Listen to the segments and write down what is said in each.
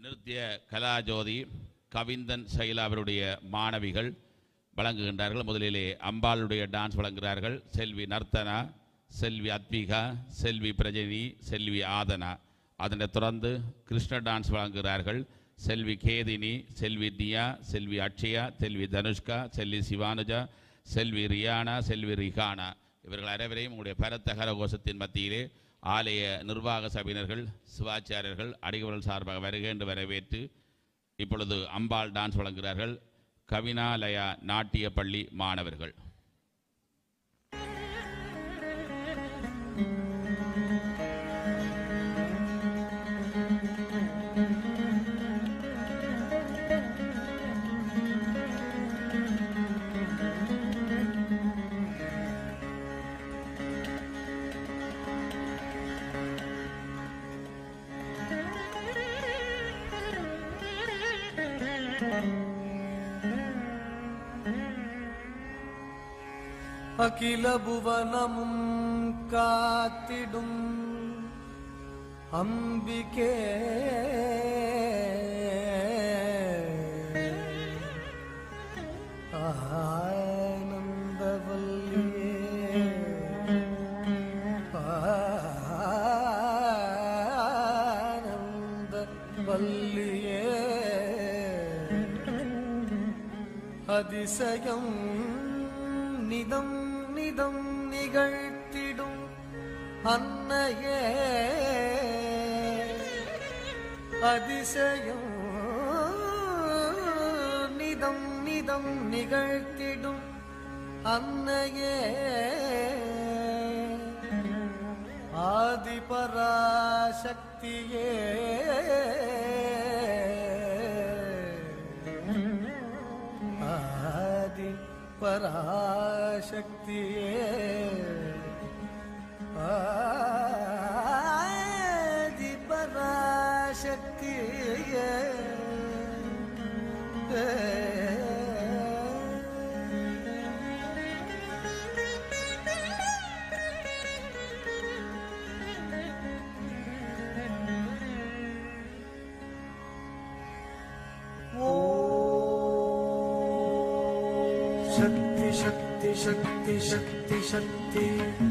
நிருத்திய கலாஜோதி கவிந்தன் சைலா அவருடைய மாணவிகள் வழங்குகின்றார்கள் முதலிலே அம்பாளுடைய டான்ஸ் வழங்குகிறார்கள் செல்வி நர்த்தனா செல்வி அத்விகா செல்வி பிரஜினி செல்வி ஆதனா அதனைத் தொடர்ந்து கிருஷ்ண டான்ஸ் வழங்குகிறார்கள் செல்வி கேதினி செல்வி தியா செல்வி அக்ஷயா செல்வி தனுஷ்கா செல்வி சிவானுஜா செல்வி ரியானா செல்வி ரிஹானா இவர்கள் அனைவரையும் உங்களுடைய பரத்த கரகோஷத்தின் மத்தியிலே ஆலய நிர்வாக சபையினர்கள் சிவாச்சாரியர்கள் அடிகவர்கள் சார்பாக வருகை என்று வரவேற்று இப்பொழுது அம்பாள் டான்ஸ் வழங்குகிறார்கள் கவினாலயா நாட்டிய பள்ளி மாணவர்கள் அகில புவனமும் காத்திடும் அம்பிகே ஆனந்தவல்லியே ஆனந்தவல்லியே அதிசயம் நிதம் நிதம் நிகழ்த்திடும் அன்னையே அதிசயம் நிதம் நிதம் நிகழ்த்திடும் அன்னையே ஆதிபராசக்தியே ஆதி பராசக்தியே ஆதி பராசக்தியே शक्ति शक्ति शक्ति शक्ति शक्ति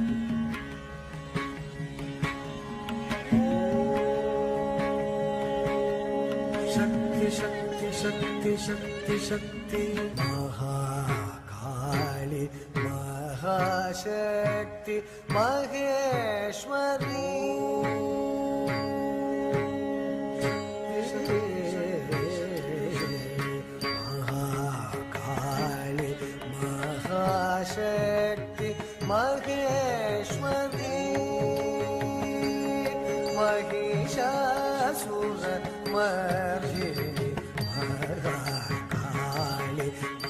शक्ति शक्ति शक्ति शक्ति शक्ति महाकाली महाशक्ति महेश्वरी महाकाली महाशक्ति महेश्वरी महिषासुर मर्दिनी महाकाली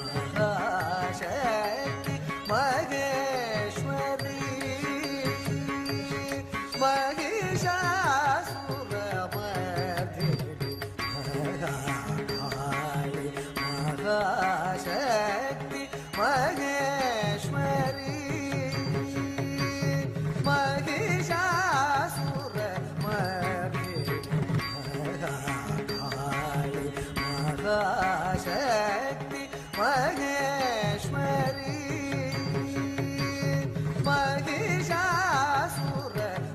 महाशक्ति महेश्वरी महिषासुर मर्दिनी महाकाली महाशक्ति महेश्वरी महिषासुर महाकाली महाशक्ति महेश्वरी महिषासुர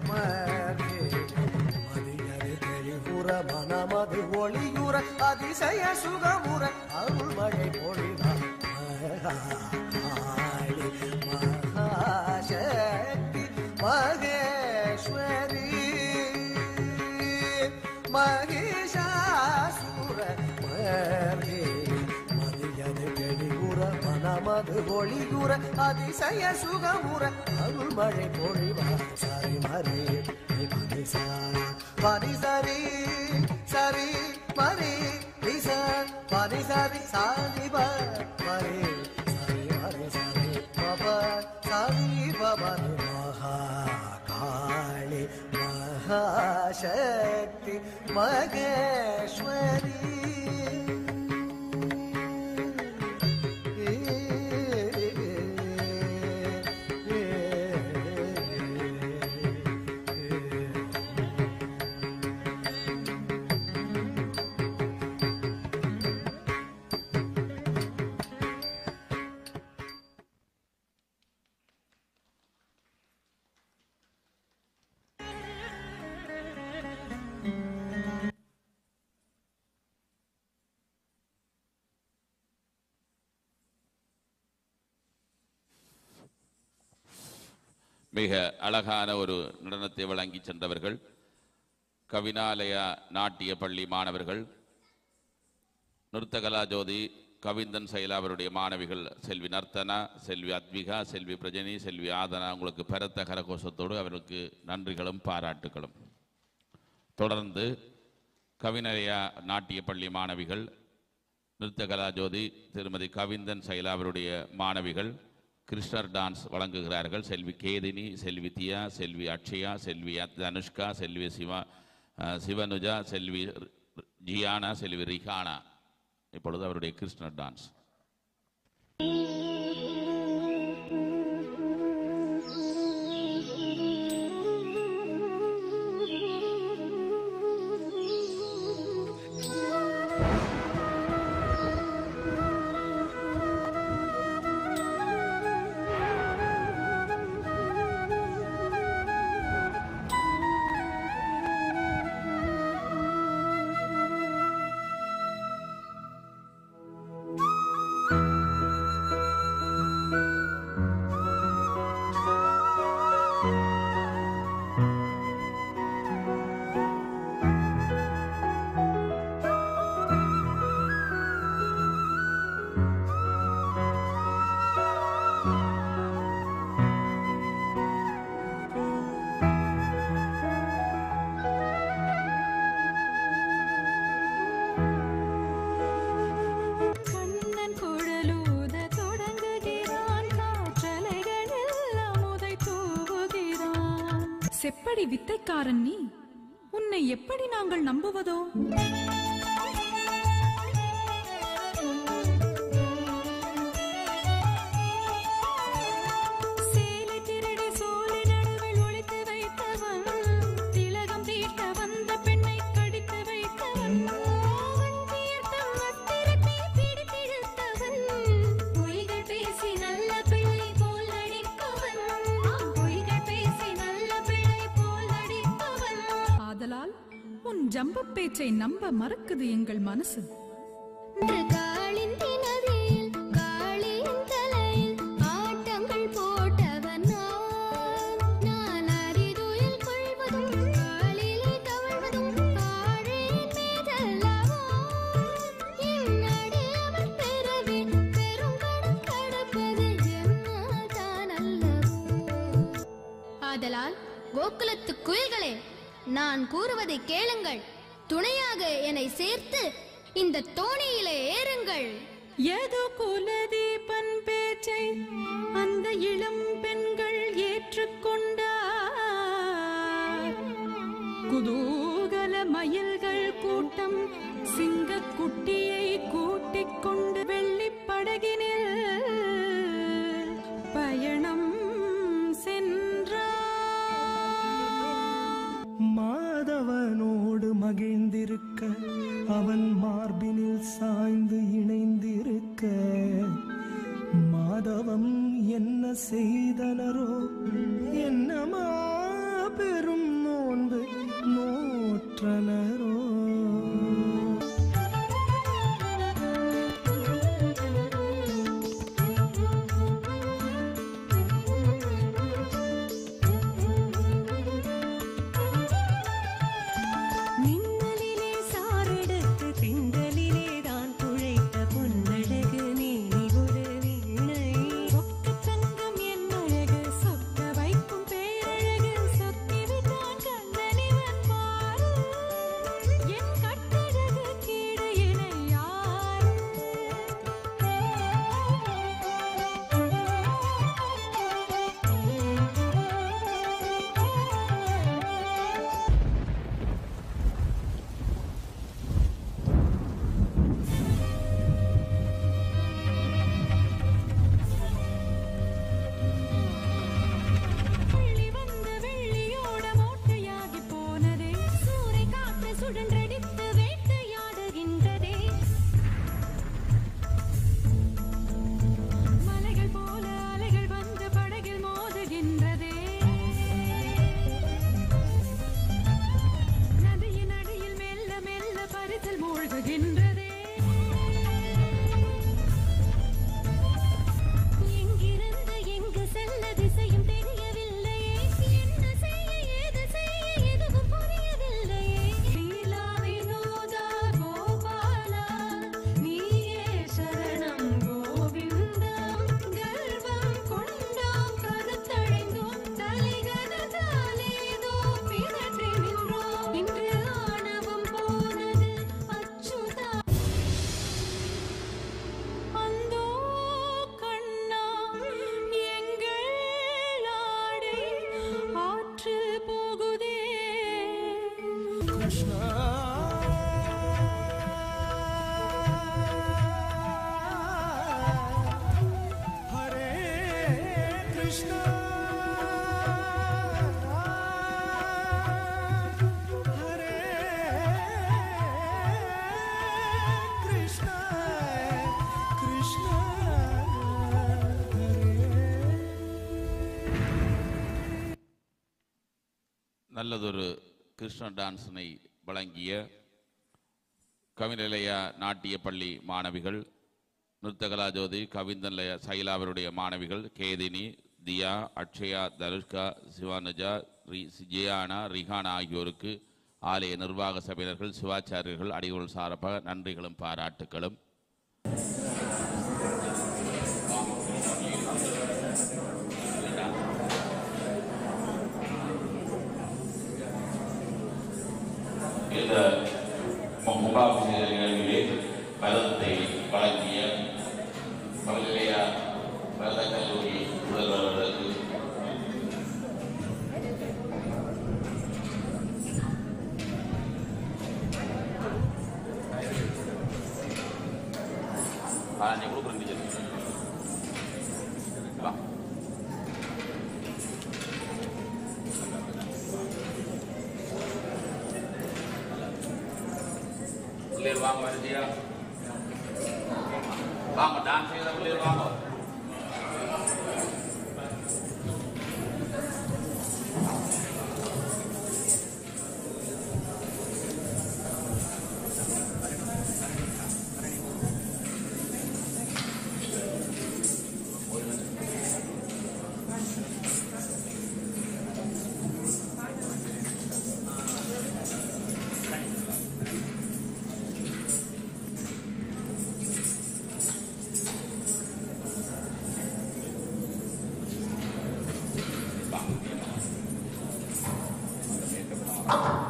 மதியது தெளிவுற மனமது ஒளியுற அதிசய சுகமுற அருள் மழை பொழிவார் மகாளி மகாசக்தி மகேஸ்வரி மகிஷாசுர மர்கே மதியது தெளிவுற மனமது ஒளியுற அதிசய சுகமுற அருள் மழை பொழிவார் சரி மரே மதிசா பரிசரி சரி மரி ரிச பரிசரி சாதி மரி சரி மரி சரி பப சரி பபரி மகாகாளி மகாசக்தி மகேஸ்வரி மிக அழகான ஒரு நடனத்தை வழங்கி சென்றவர்கள் கவினாலயா நாட்டிய பள்ளி மாணவர்கள் நிறுத்தகலா ஜோதி கவிந்தன் சைலா அவருடைய மாணவிகள் செல்வி நர்த்தனா செல்வி அத்விகா செல்வி பிரஜனி செல்வி ஆதனா உங்களுக்கு பெருத்த கரகோஷத்தோடு அவர்களுக்கு நன்றிகளும் பாராட்டுகளும் தொடர்ந்து கவினலயா நாட்டிய பள்ளி மாணவிகள் நிறுத்தகலா ஜோதி திருமதி கவிந்தன் சைலா அவருடைய மாணவிகள் கிருஷ்ணர் டான்ஸ் வழங்குகிறார்கள் செல்வி கேதினி செல்வி தியா செல்வி அக்ஷயா செல்வி அத்- தனுஷ்கா செல்வி சிவா அஹ், சிவனுஜா செல்வி ரி- ஜியானா செல்வி ரிஹானா இப்பொழுது அவருடைய கிருஷ்ணர் டான்ஸ் கண்ணன் குழலூத தொடங்குகிறான் காற்றலைகள் எல்லாம் உதை தூவுகிறான் செப்படி வித்தைக்காரன் நீ உன்னை எப்படி நாங்கள் நம்புவதோ சேலை திருடி சோலை நடுவில் ஒளித்து வைத்தவன் திலகம் தீட்ட வந்த பெண்ணை கடித்து வைத்தவன் வஞ்சியர்த்தம் வஸ்திரத்தை பிடித்திழுத்தவன் பொய்கள் பேசி நல்ல பிள்ளை போல் நடிப்பவன் பொய்கள் பேசி நல்ல பிள்ளை போல் நடிப்பவன் ஆதலால் உன் ஜம்ப பேச்சை நம்ப மறக்குது எங்கள் மனசு காளிந்தி நதியில் காளியின் தலையில் ஆட்டங்கள் போட்டவன் நான். நான் அரிதுயில் கொள்வதும் காலிலே தவழ்வதும் ஆழியின் மீதல்லவா? என்னடி அவன் பெறவே பெருங்கடல் கடப்பது என்னால் தான் அல்லவோ? ஆதலால் கோகுலத்து குயில்களே நான் கூறுவதை கேளுங்கள் துணையாக என்னை சேர்த்து இந்த தோணியிலே ஏறுங்கள் ஏதோ குலதீபன் பேச்சை அந்த இளம் பெண்கள் ஏற்றுக்கொண்டார் குதூகல மயில்கள் கூட்டம் சிங்கக் குட்டியை கூட்டிக் கொண்டு வெள்ளிப் படகினில் பயணம் சென்றார் மாதவனோடு மகிழ்ந்திருக்க அவன் மார்பினில் சாய்ந்து இணைந்திருக்க மாதவம் என்ன செய்தனரோ என்னமா பெரும் நோன்பு நோற்றனரோ மின்னலிலே சாரெடுத்து திங்களிலே தான் துளைத்த பொன்னழகு நீ ஒரு வீணை சொக்க தங்கம் என் அழகு சொக்க வைக்கும் பேரழகு சொக்கி விட்டான் கண்ணனிவன் பாரு என் கட்டழகு கீடு என யாரு வெள்ளி வந்த வெள்ளியோட மோட்டையாகி போனதே சூறை காற்று சுழன்றடித்து வேட்டையாடுகின்றதே மலைகள் போல அலைகள் வந்து படகில் மோதுகின்றதே நதியின் அடியில் மெல்ல மெல்ல பரிசல் மூழ்குகின்றதே எங்கிருந்து எங்கு செல்ல திசையும் தெரியவில்லையே நல்லதொரு கிருஷ்ண டான்ஸினை வழங்கிய கவிநிலைய நாட்டிய பள்ளி மாணவிகள் நிறுத்தகலாஜோதி கவிந்தன்லய சைலாவருடைய மாணவிகள் கேதினி தியா அக்ஷயா தனுஷ்கா சிவானுஜா ரி ஜியானா ரிஹானா ஆகியோருக்கு ஆலய நிர்வாக சபையினர்கள் சிவாச்சாரியர்கள் அடிகள் சார்பாக நன்றிகளும் பாராட்டுகளும் இந்த முகாபிஷேக நிகழ்விலே பதத்தை வழங்கிய பல்கலையா பரத கல்லூரி முதல்வர் அவர்களுக்கு ஆ, நீ கொடுக்குற டீச்சர் வா பிள்ளைகள் வாங்க வருதியா வாங்க டான்ஸ் செய்கிற பிள்ளைகள் வாங்க வாங்க